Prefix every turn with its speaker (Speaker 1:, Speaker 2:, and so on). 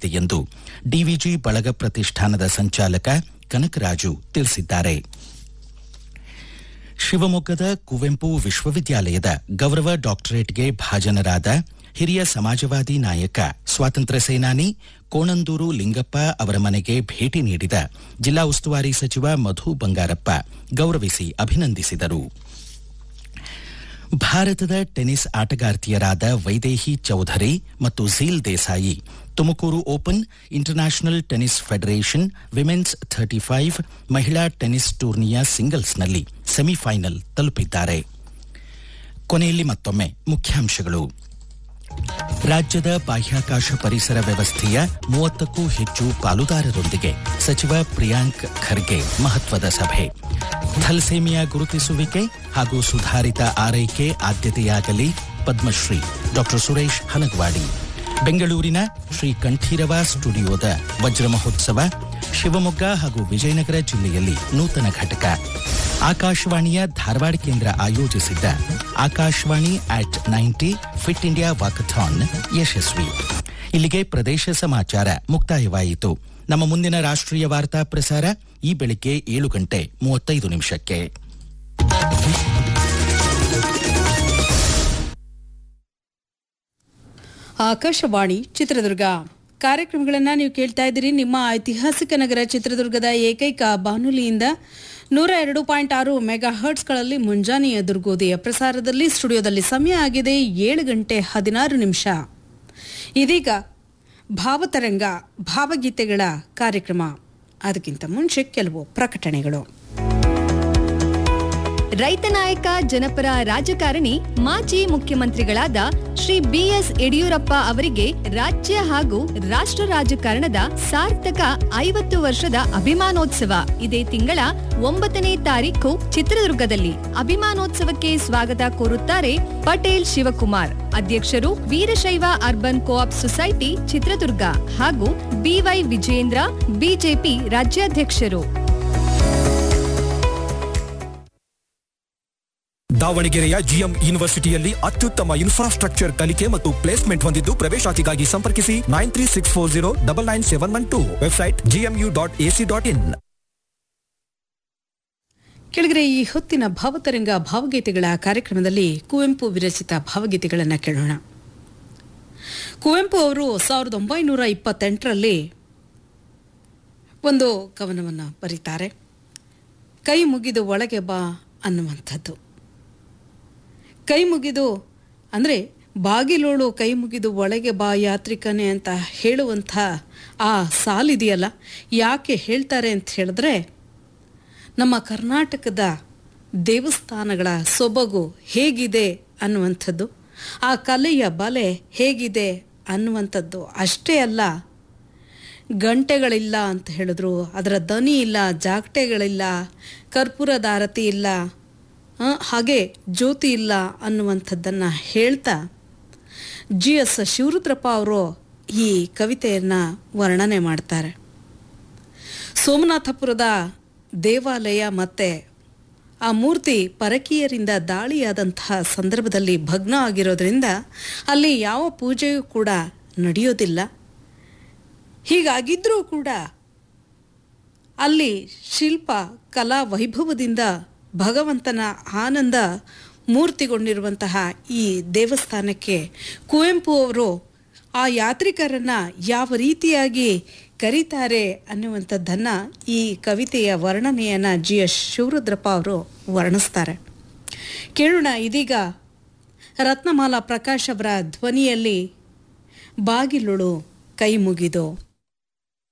Speaker 1: ಎಂದು ಡಿವಿಜಿ ಬಳಗ ಪ್ರತಿಷ್ಠಾನದ ಸಂಚಾಲಕ ಕನಕರಾಜು ತಿಳಿಸಿದ್ದಾರೆ ಶಿವಮೊಗ್ಗದ ಕುವೆಂಪು ವಿಶ್ವವಿದ್ಯಾಲಯದ ಗೌರವ ಡಾಕ್ಟರೇಟ್ಗೆ ಭಾಜನರಾದ ಹಿರಿಯ ಸಮಾಜವಾದಿ ನಾಯಕ ಸ್ವಾತಂತ್ರ್ಯ ಸೇನಾನಿ ಕೋಣಂದೂರು ಲಿಂಗಪ್ಪ ಅವರ ಮನೆಗೆ ಭೇಟಿ ನೀಡಿದ ಜಿಲ್ಲಾ ಉಸ್ತುವಾರಿ ಸಚಿವ ಮಧು ಬಂಗಾರಪ್ಪ ಗೌರವಿಸಿ ಅಭಿನಂದಿಸಿದರು ಭಾರತದ ಟೆನಿಸ್ ಆಟಗಾರ್ತಿಯರಾದ ವೈದೇಹಿ ಚೌಧರಿ ಮತ್ತು Zeel Desai Tumakuru open international tennis federation women's thirty five ಮಹಿಳಾ ಟೆನಿಸ್ ಟೂರ್ನಿಯ ಸಿಂಗಲ್ಸ್ನಲ್ಲಿ ಸೆಮಿಫೈನಲ್ ತಲುಪಿದ್ದಾರೆ ಕೊನೆಯಲ್ಲಿ ಮತ್ತೊಮ್ಮೆ ಮುಖ್ಯಾಂಶಗಳು ರಾಜ್ಯದ ಬಾಹ್ಯಾಕಾಶ ಪರಿಸರ ವ್ಯವಸ್ಥೆಯ ಮೂವತ್ತಕ್ಕೂ ಹೆಚ್ಚು ಪಾಲುದಾರರೊಂದಿಗೆ ಸಚಿವ ಪ್ರಿಯಾಂಕ್ ಖರ್ಗೆ ಮಹತ್ವದ ಸಭೆ ಥಲ್ಸೇಮಿಯಾ ಗುರುತಿಸುವಿಕೆ ಹಾಗೂ ಸುಧಾರಿತ ಆರೈಕೆ ಆದ್ಯತೆಯಾಗಲಿ ಪದ್ಮಶ್ರೀ ಡಾಕ್ಟರ್ ಸುರೇಶ್ ಹನಗವಾಡಿ ಬೆಂಗಳೂರಿನ ಶ್ರೀ ಕಂಠೀರವ ಸ್ಟುಡಿಯೋದ ವಜ್ರ ಮಹೋತ್ಸವ ಶಿವಮೊಗ್ಗ ಹಾಗೂ ವಿಜಯನಗರ ಜಿಲ್ಲೆಯಲ್ಲಿ ನೂತನ ಘಟಕ ಆಕಾಶವಾಣಿಯ ಧಾರವಾಡ ಕೇಂದ್ರ ಆಯೋಜಿಸಿದ್ದ Akashvani at ninety fit India walkathon ಯಶಸ್ವಿ ಇಲ್ಲಿಗೆ ಪ್ರದೇಶ ಸಮಾಚಾರ ಮುಕ್ತಾಯವಾಯಿತು ನಮ್ಮ ಮುಂದಿನ ರಾಷ್ಟ್ರೀಯ ವಾರ್ತಾ ಪ್ರಸಾರ ಈ ಬೆಳಿಗ್ಗೆ ಏಳು ಗಂಟೆ ಮೂವತ್ತೈದು ನಿಮಿಷಕ್ಕೆ
Speaker 2: ಆಕಾಶವಾಣಿ ಚಿತ್ರದುರ್ಗ ಕಾರ್ಯಕ್ರಮಗಳನ್ನು ನೀವು ಕೇಳ್ತಾ ಇದ್ದೀರಿ ನಿಮ್ಮ ಐತಿಹಾಸಿಕ ನಗರ ಚಿತ್ರದುರ್ಗದ ಏಕೈಕ ಬಾನುಲಿಯಿಂದ ನೂರ ಎರಡು ಪಾಯಿಂಟ್ ಆರು ಮೆಗಾ ಹರ್ಟ್ಸ್ಗಳಲ್ಲಿ ಮುಂಜಾನೆಯ ದುರ್ಗೋದಯ ಪ್ರಸಾರದಲ್ಲಿ ಸ್ಟುಡಿಯೋದಲ್ಲಿ ಸಮಯ ಆಗಿದೆ ಏಳು ಗಂಟೆ ಹದಿನಾರು ನಿಮಿಷ ಇದೀಗ ಭಾವತರಂಗ ಭಾವಗೀತೆಗಳ ಕಾರ್ಯಕ್ರಮ ಅದಕ್ಕಿಂತ ಮುಂಚೆ ಕೆಲವು ಪ್ರಕಟಣೆಗಳು
Speaker 3: ರೈತ ನಾಯಕ ಜನಪರ ರಾಜಕಾರಣಿ ಮಾಜಿ ಮುಖ್ಯಮಂತ್ರಿಗಳಾದ ಶ್ರೀ ಬಿಎಸ್ ಯಡಿಯೂರಪ್ಪ ಅವರಿಗೆ ರಾಜ್ಯ ಹಾಗೂ ರಾಷ್ಟ್ರ ರಾಜಕಾರಣದ ಸಾರ್ಥಕ ಐವತ್ತು ವರ್ಷದ ಅಭಿಮಾನೋತ್ಸವ ಇದೇ ತಿಂಗಳ ಒಂಬತ್ತನೇ ತಾರೀಕು ಚಿತ್ರದುರ್ಗದಲ್ಲಿ ಅಭಿಮಾನೋತ್ಸವಕ್ಕೆ ಸ್ವಾಗತ ಕೋರುತ್ತಾರೆ ಪಟೇಲ್ ಶಿವಕುಮಾರ್ ಅಧ್ಯಕ್ಷರು Veerashaiva urban co-op society Chitradurga ಹಾಗೂ ಬಿವೈ ವಿಜೇಂದ್ರ ಬಿಜೆಪಿ ರಾಜ್ಯಾಧ್ಯಕ್ಷರು
Speaker 4: ದಾವಣಗೆರೆಯ ಜಿಎಂ ಯೂನಿವರ್ಸಿಟಿಯಲ್ಲಿ ಅತ್ಯುತ್ತಮ ಇನ್ಫ್ರಾಸ್ಟ್ರಕ್ಚರ್ ಕಲಿಕೆ ಮತ್ತು ಪ್ಲೇಸ್ಮೆಂಟ್ ಹೊಂದಿದ್ದು ಪ್ರವೇಶಾತಿಗಾಗಿ ಸಂಪರ್ಕಿಸಿ nine three six four zero double nine seven one two website GMU dot AC dot in
Speaker 2: ಕೆಳಗರೆ ಈ ಹೊತ್ತಿನ ಭಾವತರಂಗ ಭಾವಗೀತೆಗಳ ಕಾರ್ಯಕ್ರಮದಲ್ಲಿ ಕುವೆಂಪು ವಿರಚಿತ ಭಾವಗೀತೆಗಳನ್ನು ಕೇಳೋಣ ಕುವೆಂಪು ಅವರು ಸಾವಿರದ ಒಂಬೈನೂರ ಇಪ್ಪತ್ತೆಂಟರಲ್ಲಿ ಒಂದು ಕವನವನ್ನು ಬರೀತಾರೆ ಕೈ ಮುಗಿದು ಒಳಗೆ ಬಾ ಅನ್ನುವಂಥದ್ದು ಕೈ ಮುಗಿದು ಅಂದರೆ ಬಾಗಿಲೋಳು ಕೈ ಮುಗಿದು ಒಳಗೆ ಬಾ ಯಾತ್ರಿಕನೇ ಅಂತ ಹೇಳುವಂಥ ಆ ಸಾಲಿದೆಯಲ್ಲ ಯಾಕೆ ಹೇಳ್ತಾರೆ ಅಂತ ಹೇಳಿದ್ರೆ ನಮ್ಮ ಕರ್ನಾಟಕದ ದೇವಸ್ಥಾನಗಳ ಸೊಬಗು ಹೇಗಿದೆ ಅನ್ನುವಂಥದ್ದು ಆ ಕಲೆಯ ಬಲೆ ಹೇಗಿದೆ ಅನ್ನುವಂಥದ್ದು ಅಷ್ಟೇ ಅಲ್ಲ ಗಂಟೆಗಳಿಲ್ಲ ಅಂತ ಹೇಳಿದ್ರು ಅದರ ದನಿ ಇಲ್ಲ ಜಾಗಟೆಗಳಿಲ್ಲ ಕರ್ಪೂರದ ಆರತಿ ಇಲ್ಲ ಆ, ಹಾಗೆ ಜ್ಯೋತಿ ಇಲ್ಲ ಅನ್ನುವಂಥದ್ದನ್ನು ಹೇಳ್ತಾ ಜಿ ಎಸ್ ಶಿವರುದ್ರಪ್ಪ ಅವರು ಈ ಕವಿತೆಯನ್ನು ವರ್ಣನೆ ಮಾಡ್ತಾರೆ ಸೋಮನಾಥಪುರದ ದೇವಾಲಯ ಮತ್ತೆ ಆ ಮೂರ್ತಿ ಪರಕೀಯರಿಂದ ದಾಳಿಯಾದಂತಹ ಸಂದರ್ಭದಲ್ಲಿ ಭಗ್ನ ಆಗಿರೋದ್ರಿಂದ ಅಲ್ಲಿ ಯಾವ ಪೂಜೆಯೂ ಕೂಡ ನಡೆಯೋದಿಲ್ಲ ಹೀಗಾಗಿದ್ರೂ ಕೂಡ ಅಲ್ಲಿ ಶಿಲ್ಪ ಕಲಾ ವೈಭವದಿಂದ ಭಗವಂತನ ಆನಂದ ಮೂರ್ತಿಗೊಂಡಿರುವಂತಹ ಈ ದೇವಸ್ಥಾನಕ್ಕೆ ಕುವೆಂಪು ಅವರು ಆ ಯಾತ್ರಿಕರನ್ನ ಯಾವ ರೀತಿಯಾಗಿ ಕರೀತಾರೆ ಅನ್ನುವಂಥದ್ದನ್ನು ಈ ಕವಿತೆಯ ವರ್ಣನೆಯನ್ನು ಜಿ ಎಸ್ ಶಿವರುದ್ರಪ್ಪ ಅವರು ವರ್ಣಿಸ್ತಾರೆ ಕೇಳೋಣ ಇದೀಗ ರತ್ನಮಾಲಾ ಪ್ರಕಾಶ್ ಅವರ ಧ್ವನಿಯಲ್ಲಿ ಬಾಗಿಲುಳು ಕೈ ಮುಗಿದು